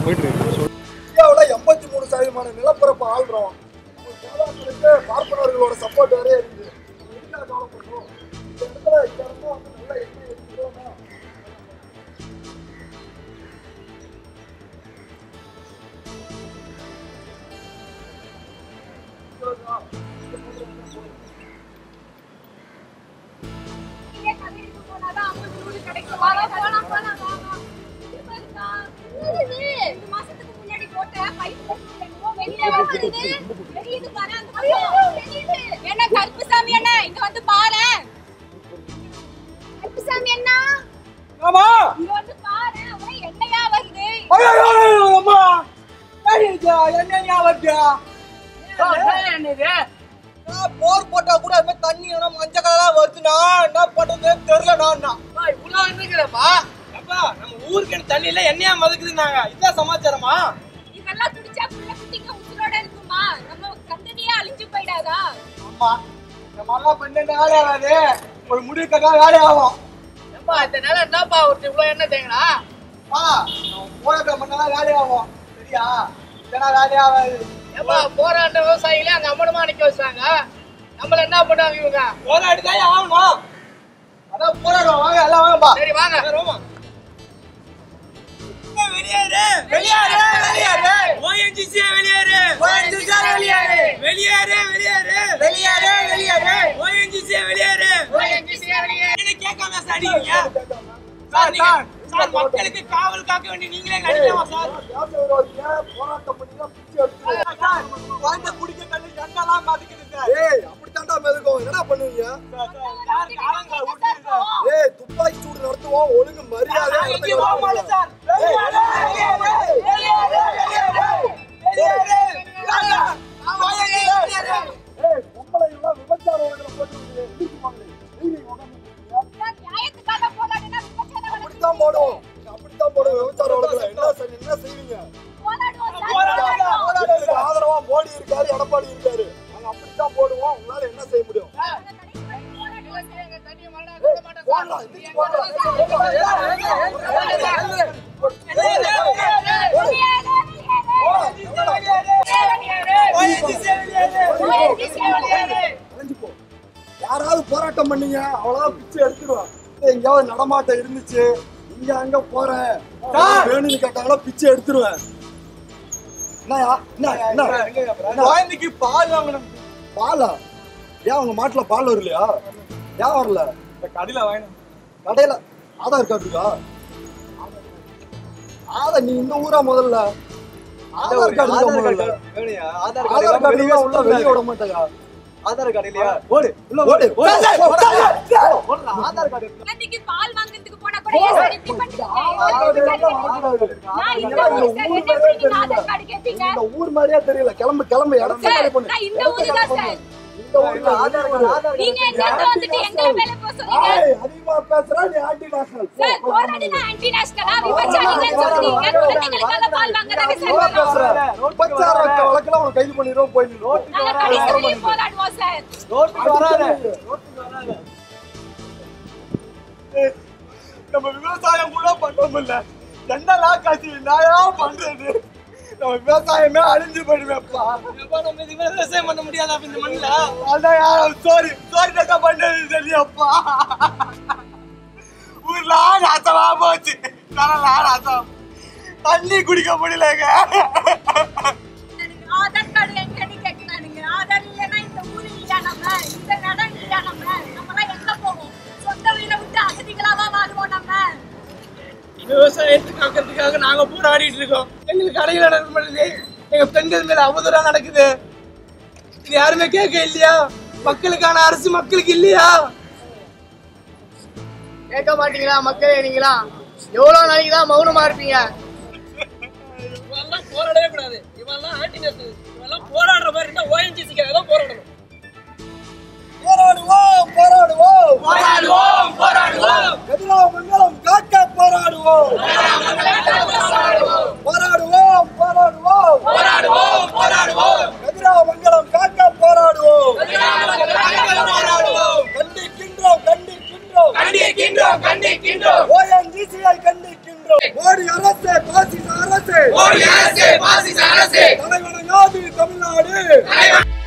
போயிட்டு இருக்கு இந்தியாவுல எண்பத்தி மூணு சதவீதமான நிலப்பரப்பு ஆள்றோம் நம்ம போராட்டத்துக்கு பார்ப்பனர்களோட சப்போர்ட் வேறே இருக்கு நம்ம எதுக்காக கவலைப்படுறோம் இந்த இடத்துல இந்த இடத்துல வந்து நல்ல எண்ணெய் எடுத்துக்கிறோம்னா நீங்க கடைக்கு போனாதான் அம்மன் நூறு கிடைக்கும். வா, வா, போலாம், போலாம், வா, வா. இது பாருக்கா. என்னது? ரெண்டு மாசத்துக்கு முன்னாடி போட்ட pipe கட்டுறது என்னமோ வெளியே வருது. வெளியுது பாரு, அந்த பக்கம். வெளியுது. என்ன கருப்புசாமி அண்ணா, இங்க வந்து பாரு. கருப்புசாமி அண்ணா, ஆமா இங்க வந்து பாரு. ஒரே எண்ணெயா வருது. ஐயோ ஐயோ, ஐயோ, அம்மா ஏய்டா, என்ன ஞாபகம் என்னது போர் போட்டா கூட அது மாதிரி தண்ணி வேணா மஞ்சள் கலரா வருதுண்ணா என்ன பண்றதுன்னு தெரியலண்ணா இவ்வளவு இருக்குறப்பா அப்பா நம்ம ஊருக்கு எனக்கு தண்ணியில எண்ணெயா மதுக்குதுன்னாங்க இதான் சமாச்சாரமா இதெல்லாம் குடிச்சா புள்ள குட்டிங்க உசுரோட இருக்குமா? நம்ம கந்தனியே அழிஞ்சு போயிடாதா? அம்மா இந்த மாதிரிலாம் பண்ண வேலை ஆகாது ஒரு முடிவுக்காக வேலை ஆகும் ஏப்பா இந்த நேரம் என்னப்பா ஒரு இவ்வளவு எண்ணெய் தேங்கடா பா போராட்டம் பண்ணா வேலை ஆகும் சரியா இல்லைன்னா வேலையே ஆகாது ஏப்பா போராட்ட விவசாயிகளே அங்க அம்மனமா நிக்க வச்சாங்க நம்மள என்ன பண்ணுவாங்க இவங்க போராடி தான் ஆகணும் அதான் போராடுவோம் வாங்க எல்லாம் வாங்கப்பா சரி வாங்க ரோமா வெளியேறு வெளியேறு வெளியேறு ஓஎன்ஜிசி வெளியேறு ஓஎன்ஜிசி வெளியேறு வெளியேறு வெளியேறு வெளியேறு வெளியேறு ஓஎன்ஜிசி வெளியேறு ஓஎன்ஜிசி வெளியேறு என்ன கேட்காம சாடிங்க சார் சார் சார் மக்களுக்கு காவல் காக்க வேண்டிய நீங்களே நடிக்கலாம் சார் தேச விரோதிங்க போராட்டம் பண்ணி தான் பிச்சை எடுத்துக்கிறோம் சார் குழந்தை குடிக்க தண்ணி கண்ணெல்லாம் மதிக்குது சார் ஏய் அப்படித்தாண்டா மெதுக்கும் என்ன பண்ணுவீங்க சார் சார் காலங்களை விட்டுரு சார் ஏய் துப்பாக்கி சூடு நடத்துவோம் ஒழுங்கு மரியாதை நான் இங்கே போக மாட்டேன் சார் வெளியேறு வெளியேறு வெளியேறு வெளியேறு வெளியேறு வெளியேறு ஏய் பொம்பளை எல்லாம் விபச்சார வழக்குல போட்டு எந்திரிக்குவாங்களே நீங்க உட்காந்துருக்கீங்க நான் நியாயத்துக்காக போராடினா விபச்சாரம் நடக்குது. அப்படித்தான் போடும் அப்படித்தான் போடும் விபச்சார வழக்குல என்ன சரி என்ன செய்வீங்க போராடுவோம் சார், போராடுவோம். போராடுவோம். இதுக்கு ஆதரவா மோடி இருக்காரு எடப்பாடி இருக்காரு நாங்க அப்படித்தான் போடுவோம் உங்களால என்ன செய்ய முடியும் ஏய், போடலாம், எந்திரிச்சு போடலாம். அலைஞ்சு போ. யாராவது போராட்டம் பண்ணீங்க அவ்வளவுதான் பிச்சை எடுத்துடுவேன் எங்கேயாவது நடமாட்டம் இருந்துச்சு இங்க அங்க போறேன் வேணும்னு கேட்டாங்களா பிச்சை எடுத்துருவேன் என்னயா என்ன என்ன என்ன? குழந்தைக்கு பால் வாங்கணும் பாலா ஏன் உங்க மாட்டுல பால் வரலையா ஏன் வரல இந்த கடையில வாங்கணும் கடையில ஆதார் கார்டு இருக்கா ஆதார் நீ இந்த ஊரா முதல்ல ஆதார் கார்டு இருக்கா முதல்ல ஆதார் ஆதார் கார்டு இருந்தா உள்ள வெளிய விட மாட்டாயா ஆதார் கார்டு இல்லையா ஓடு உள்ள ஓடு, ஓடு, ஓடு. ஆதார் கார்டு குழந்தைக்கு பால் வாங்குறதுக்கு போனா கூட ஏன் சார் இப்படி பண்றீங்க? ஆதார் கார்டு ஆதார் நான் இந்த ஊரு சார், என்ன இப்படி நீங்க ஆதார் கார்டு கேட்பீங்க? இந்த ஊர் மாதிரியே தெரியல கிளம்பு கிளம்பு இடத்த சார், காலி பண்ணு நான் இந்த ஊரு தான் சார். இந்த ஊர்ல ஆதார் கார்டு ஆதார் நீங்க எங்க இருந்து வந்துட்டு எங்களை மேல போக சொல்றீங்க? ஏய், அதிகமா பேசுறா நீ ஆன்டி நேஷனல் சார், போராடினா anti-national ஆ, விபச்சாரிங்கன்னு சொல்றீங்க. குழந்தைங்களுக்காக பால் வாங்க தானே சார் வரோம். உபச்சார வழக்குல உனக்கு கைது பண்ணிடுவோம் போயிடணும் நாங்க கடைசி வரையும் போராடுவோம் சார். ரோட்டுக்கு வராத நம்ம விவசாயம் கூட பண்ண முடியல என்னலாம் காசு நாயா பண்றது நம்ம விவசாயமே அழிஞ்சு போயிடுவேப்பா நம்ம இதுக்கு மேல விவசாயம் பண்ண முடியாதா அப்ப இந்த மண்ணுல அதான் யாரும் சோரி சோரி தக்கா பண்றது தெரியப்பா ஊர்ல நாசமா போச்சு கடலா நாசம் தண்ணி குடிக்க முடியலங்க எனக்கு ஆதார் கார்டு எங்கன்னு கேட்கலானுங்க. ஆதார் இல்லைன்னா இந்த ஊரு இல்லையா நம்ம? இந்த இடம் இல்லையா நம்ம? நம்மலாம் எங்க போவோம்? சொந்த வீடை விட்டு அகதிகளாவா வாழுவோம் நம்ம? விவசாயத்தை காக்கிறதுக்காக நாங்க போராடிட்டு இருக்கோம் எங்களுக்கு கடையில் நடக்க மாட்டேங்குது எங்க பெண்கள் மேல அவதூறா நடக்குது இது யாருமே கேட்க இல்லையா மக்களுக்கான அரசு மக்களுக்கு இல்லையா கேட்க மாட்டீங்களா மக்களே நீங்களா எவ்வளவு நாளைக்கு தான் மௌனமா இருப்பீங்க இவெல்லாம் போராடவே கூடாது இவெல்லாம் ஆன்டி நேஷனல் இவெல்லாம் போராடுற மாதிரி இருந்தா ஓஎன்ஜிசிக்காக தான் போராடணும் போராடுவோம் போராடுவோம் போராடுவோம் போராடுவோம் எதிரா மங்கலம் காக்க போராடுவோம் போராடுவோம் போராடுவோம் போராடுவோம் போராடுவோம் எதிரா மங்கலம் காக்க போராடுவோம் போராடுவோம் கண்டிக்கின்றோம் கண்டிக்கின்றோம் கண்டிக்கின்றோம் கண்டிக்கின்றோம் ஓஎன்ஜிசியை கண்டிக்கின்றோம் மோடி அரசு பாசிச அரசு மோடி அரசு பாசிச அரசு தலைவணங்காது தமிழ்நாடு தலைவன்